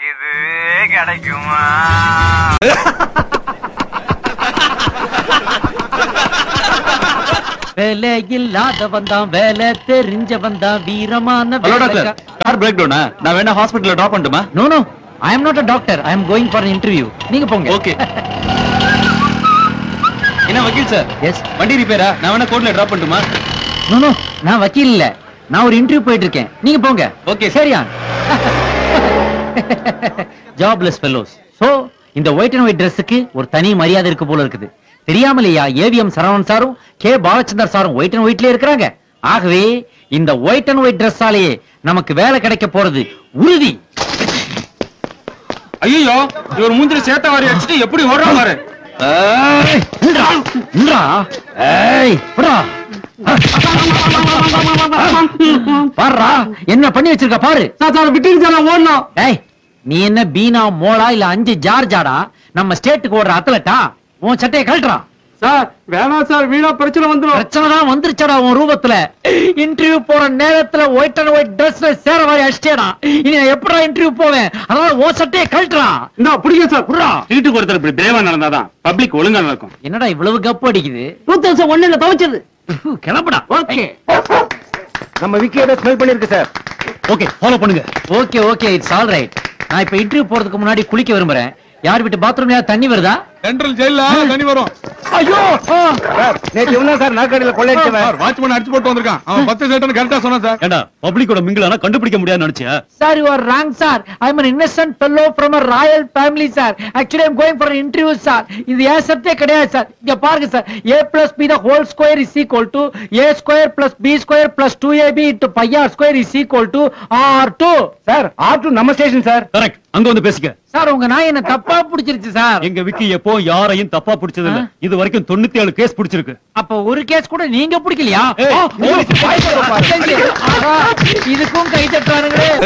இதுவே கிடைக்குமா வேலை இல்லாதவன் தான் வேலை தெரிஞ்சவன் தான் வீரமான ஹலோ டாக்டர் கார் பிரேக் டவுனா நான் வேணா ஹாஸ்பிடல்ல டிராப் பண்ணட்டுமா no no I am not a doctor I am going for interview நீங்க போங்க ஓகே என்ன வக்கீல் சார் எஸ் வண்டி ரிப்பேரா நான் வேணா கோர்ட்ல டிராப் பண்ணட்டுமா நோ நோ நான் வக்கீல் இல்ல நான் ஒரு இன்டர்வியூ போயிட்டு இருக்கேன் நீங்க போங்க Okay. சரியா ஜாப்லெஸ் ஃபெல்லோஸ் சோ இந்த ஒயிட் அண்ட் ஒயிட் Dressக்கு ஒரு தனி மரியாதை இருக்கு போல இருக்குது தெரியாமலையா ஏவிஎம் சரவணன் சாரும் கே பாலச்சந்தர் சாரும் ஒயிட் அண்ட் ஒயிட்லயே இருக்கிறாங்க ஆகவே இந்த ஒயிட் அண்ட் ஒயிட் Dressஆலேயே நமக்கு வேலை கிடைக்க போறது உறுதி ஐயோ இவர் மூஞ்சில சேத்த வாரி அடிச்சுட்டு எப்படி ஓடுறா பாரு ஏய், நில்றா, நில்றா. ஏய், விட்றா. பாருடா, என்ன பண்ணி வச்சிருக்க பாரு சார் சார் விட்டுட்டு சார் நான் ஓடணும் ஏய் நீ என்ன பீனா மோளா இல்ல அஞ்சு ஜார்ஜாடா நம்ம ஸ்டேட்டுக்கு ஓடுற அத்லட்டா உன் சட்டையை கழட்டுறான் சார் வேணாம் சார் வீணா பிரச்சனை வந்துடும் பிரச்சனை தான் வந்துருச்சடா உன் ரூபத்துல இன்டர்வியூ போற நேரத்துல ஒயிட் அண்ட் ஒயிட் ட்ரெஸ்ல சேர மாதிரி அடிச்சேடா இனி நான் எப்படா இன்டர்வியூ போவேன் அதனால உன் சட்டையை கழட்டுறான் இந்த பிடிக்க சார் புறா வீட்டுக்கு ஒருத்தர் இப்படி பிரேவா நடந்தாதான் பப்ளிக் ஒழுங்கா நடக்கும் என்னடா இவ்வளவு கப்பு அடிக்குது டூ தௌசண்ட் ஒன்னுல துவைச்சது கிளம்புடா ஓகே நம்ம விக்கியோட ஸ்மெல் பண்ணிருக்கு சார் ஓகே ஃபாலோ பண்ணுங்க okay okay it's all right நான் இப்ப இன்டர்வியூ போறதுக்கு முன்னாடி குளிக்க விரும்புறேன் யார் வீட்டு பாத்ரூம்ல தண்ணி வருதா சென்ட்ரல் ஜெயில தண்ணி வரும் ஐயோ ஆ. சார் நேற்று இவன் தான் சார் நாற்காலியில கொள்ளையடிச்சவன் சார் வாட்ச்மேன் அடிச்சு போட்டு வந்திருக்கான் அவன் பத்து சேட்டன் கரெக்டா சொன்னான் சார் ஏண்டா பப்ளிக்கோட மிங்கிளானா கண்டுபிடிக்க முடியாதுன்னு நினைச்சியா sir you are wrong sir I am an innocent fellow from a royal family sir actually I am going for an interview sir இது ஏன் சத்தே கிடையாது சார் இங்க பாருங்க sir a plus b the whole square is equal to a square plus b square plus 2ab into pi r square is equal to r2 sir ஆட்டு நம்ம station sir correct அங்க வந்து பேசிக்க சார் உங்க நாய் என்ன தப்பா பிடிச்சிருச்சு சார் எங்க விக்கி எப்போ யாரையும் தப்பா பிடிச்சது இல்ல ஆ? இது வரைக்கும் தொண்ணூத்தி ஏழு கேஸ் பிடிச்சிருக்கு அப்ப ஒரு கேஸ் கூட நீங்க பிடிக்கலையா ஏய், ஆ, போலீஸ் ஆஹா, இதுக்கும் கை தட்டுறானுங்களே